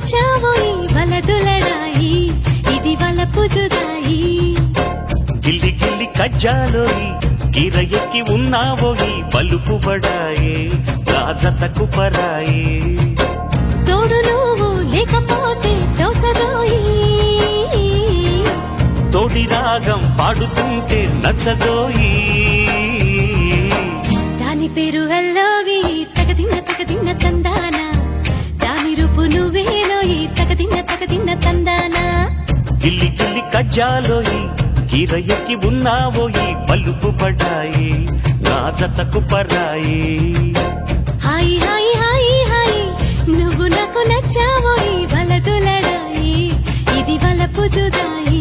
నచ్చావోయి వలదులడాయి ఇది వలపు జుదాయి గిల్లి గిల్లి కజ్జాలోయి గిర ఎక్కి ఉన్నావోయి బలుపు బడాయే రాజతకు పరాయే తోడు నువ్వు లేకపోతే దోచదోయి తోడి రాగం పాడుతుంటే నచ్చదోయి దాని పేరు అల్లోవి తగదిన్న తగదిన్న తందాన దాని రూపు నువ్వేనోయి తగదిన్న తగదిన్న తందాన గిల్లి గిల్లి కజ్జాలోయి గిర ఎక్కి ఉన్నావోయి బలుపు బడాయే రాజతకు పరాయే హాయి హాయి హాయి హాయి నువ్వు నాకు నచ్చావోయి వలదులడాయి ఇది వలపు జుదాయి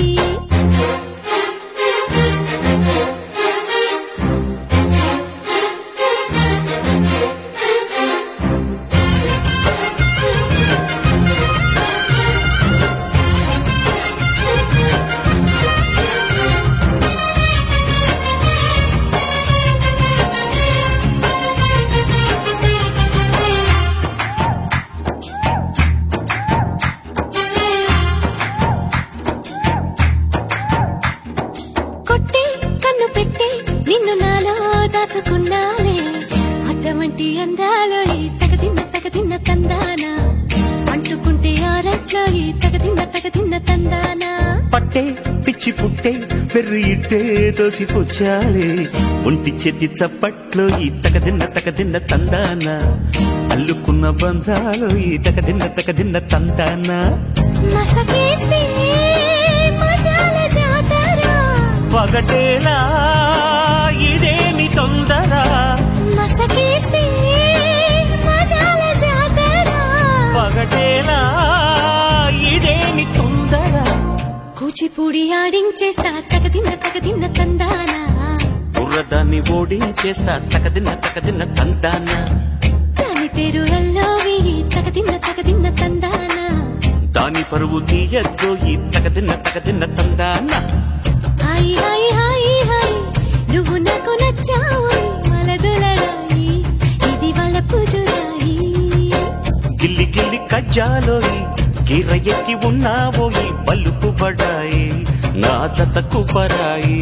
కొట్టే కన్ను పెట్టే నిన్ను నాలో దాచుకున్నాలే అద్దమంటి అందాలో ఈ తగదిన్న తగదిన్న తందాన అంటుకుంటే ఆరట్లో ఈ తగదిన్న తగదిన్న తందాన పట్టే పిచ్చి పుట్టే పెర్రి ఇట్టే దోసి పుచ్చాలే ఒంటి చేతి చప్పట్లో ఈ తకదిన్న తకదిన్న తందాన అల్లుకున్న బంధాలు ఈ తకదిన్న తకదిన్న తందాన మసకేస్తే మజాల జాతర పగటేలా ఇదేమి తొందర మసకేస్తే మజాల జాతర పగటేలా ఇదేమి తొందర కూచిపూడి ఆడించేస్తా తగదిన్న తగదిన్న తందాన బుర్రదాన్ని ఓడించేస్తా తకదిన్న తకదిన్న తందాన దాని పేరు అల్లోవి తగదిన్న తగదిన్న తందాన దాని పరువు తీయద్దో ఈ తకదిన్న తకదిన్న తందాన హాయి హాయి హాయి హాయి నువ్వు నాకు నచ్చావు మలదులడాయి ఇది వాళ్ళ పూజురాయి గిల్లి గిల్లి కజ్జాలోయి గిర ఎక్కి ఉన్నావోయి బలుపు బడాయి నా జతకు పరాయి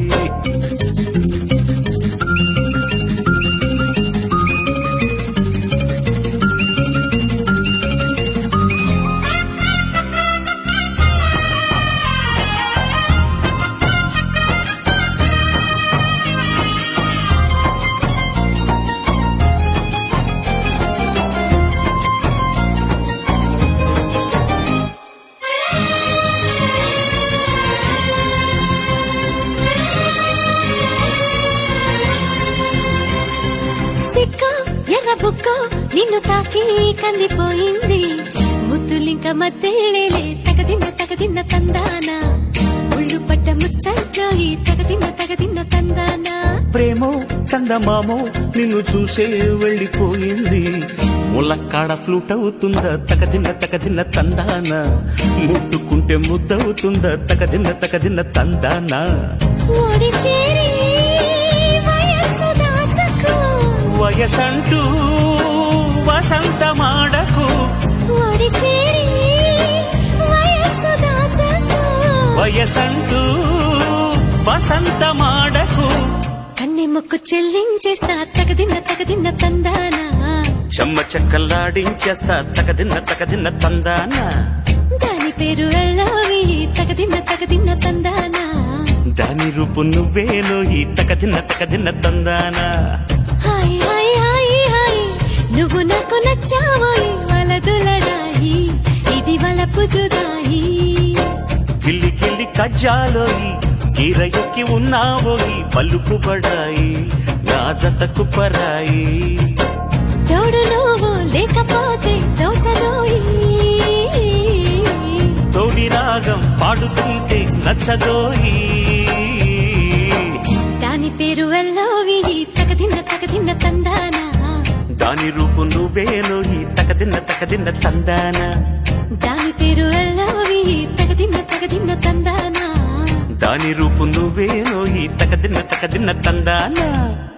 సిక్క ఎర్ర బుక్క నిన్ను తాకి కందిపోయింది ముద్దులింక మద్దెళ్ళేలే తగదిన్న తగదిన్న తందాన ఒళ్ళు పడ్డ ముచ్చట్లో ఈ తగదిన్న తగదిన్న తందాన ప్రేమో చందమామో నిన్ను చూసే వెళ్ళిపోయింది ములక్కాడ ఫ్లూట్ అవుతుందా తకదిన్న తకదిన్న తందాన ముట్టుకుంటే ముద్దవుతుందా తకదిన్న తకదిన్న తందాన ఓడి చేరి వయస్సు దాచకు వయసంటూ వసంతమాడకు ఓడి చేరి వయస్సు దాచకు వయసంటూ వసంతమాడకు కన్నె మొక్కు చెల్లించేస్తా తగదిన్న తగదిన్న తందాన చెమ్మ చెక్కల్లాడించేస్తా తకదిన్న తకదిన్న తందాన దాని పేరు అల్లావి తగదిన్న తగదిన్న తందాన దాని రూపు నువ్వేనో ఈ తకదిన్న తకదిన్న తందాన హాయ్ హాయ్ హాయ్ హాయ్ నువ్వు నాకు నచ్చావోయ్ వలదులడాయి ఇది వలపు జుదాయి గిల్లి గిల్లి కజ్జాలోయి గీర ఎక్కి ఉన్నావోయి పలుపు బడాయి నా జతకు పరాయి తోడు నువ్వు లేకపోతే దోచదోయి తోడి రాగం పాడుతుంటే నచ్చదోయి దాని పేరు అల్లోవి తగదిన్న తగదిన్న తందాన దాని రూపు నువ్వేనో ఈ తకదిన్న తకదిన్న తందాన దాని పేరు అల్లోవి తగదిన్న తగదిన్న తందాన దాని రూపు నువ్వేనో ఈ తకదిన్న తకదిన్న తందాన